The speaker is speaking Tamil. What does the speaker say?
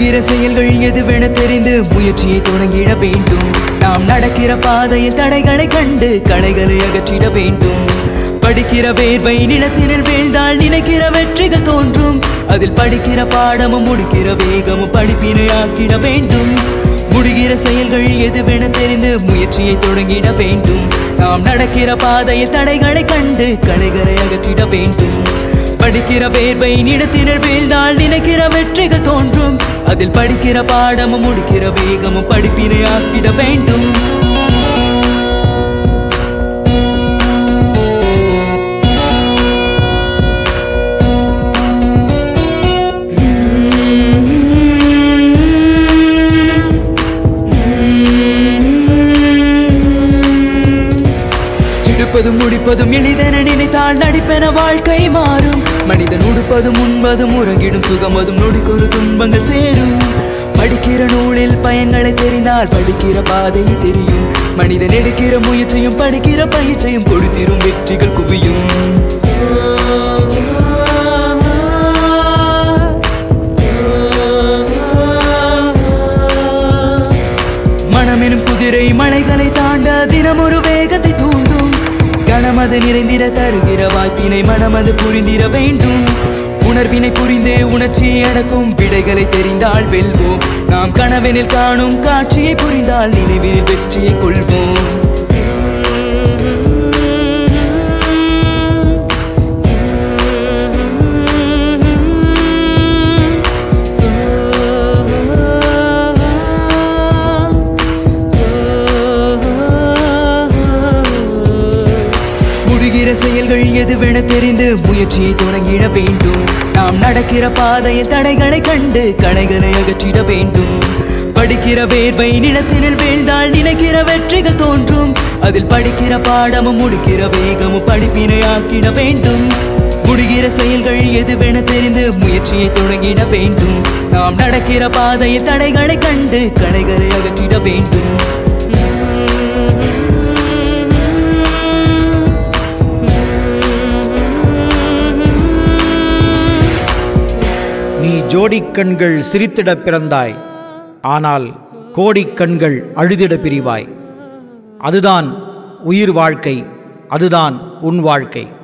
முடிகிற செயல்கள் எதுவென தெரிந்து முயற்சியை தொடங்கிட வேண்டும் நாம் நடக்கிற பாதையில் தடைகளை கண்டு களைகளை அகற்றிட வேண்டும் படிக்கிற வேர்வை நிலத்தினில் வீழ்ந்தால் நினைக்கிற வெற்றிகள் தோன்றும் அதில் படிக்கிற பாடமும் முடிக்கிற வேகமும் படிப்பினை ஆக்கிட வேண்டும் முடிகிற செயல்கள் எதுவென தெரிந்து முயற்சியை தொடங்கிட வேண்டும் நாம் நடக்கிற பாதையில் தடைகளை கண்டு களைகளை அகற்றிட வேண்டும் படிக்கிற வேர்வை நிலத்தினர் வீழ்ந்தால் நினைக்கிற வெற்றிகள் தோன்றும் அதில் படிக்கிற பாடமும் முடிக்கிற வேகமும் படிப்பினை ஆக்கிட வேண்டும் எடுப்பதும் முடிப்பதும் எளிதென நினைத்தால் நடிப்பென வாழ்க்கை மாறும் மனிதன் உடுப்பதும் உண்பதும் உறங்கிடும் சுகமதும் நொடிக்கொரு துன்பங்கள் சேரும் படிக்கிற நூலில் பயன்களை தெரிந்தால் படிக்கிற பாதை தெரியும் மனிதன் எடுக்கிற முயற்சியும் படிக்கிற பயிற்சியும் கொடுத்திரும் வெற்றிகள் குவியும் மனமெனும் குதிரை மலைகளை தாண்ட தினம் ஒரு வேகத்தை தூண்டும் கனமது நிறைந்திட தருகிற வாய்ப்பினை மனமது புரிந்திட வேண்டும் உணர்வினை புரிந்து உணர்ச்சியை அடக்கும் விடைகளை தெரிந்தால் வெல்வோம் நாம் கனவெனில் காணும் காட்சியை புரிந்தால் நினைவில் வெற்றியை கொள்வோம் முடிகிற செயல்கள் எதுவென தெரிந்து முயற்சியை தொடங்கிட வேண்டும் நாம் நடக்கிற பாதையில் தடைகளை கண்டு களைகளை அகற்றிட வேண்டும் படிக்கிற வேர்வை நிலத்தினில் வீழ்ந்தால் நினைக்கிற வெற்றிகள் தோன்றும் அதில் படிக்கிற பாடமும் முடிக்கிற வேகமும் படிப்பினை ஆக்கிட வேண்டும் முடிகிற செயல்கள் எதுவென தெரிந்து முயற்சியை தொடங்கிட வேண்டும் நாம் நடக்கிற பாதையில் தடைகளை கண்டு களைகளை அகற்றிட வேண்டும் நீ ஜோடிக் கண்கள் சிரித்திடப் பிறந்தாய் ஆனால் கோடிக் கண்கள் அழுதிட பிரிவாய் அதுதான் உயிர் வாழ்க்கை அதுதான் உன் வாழ்க்கை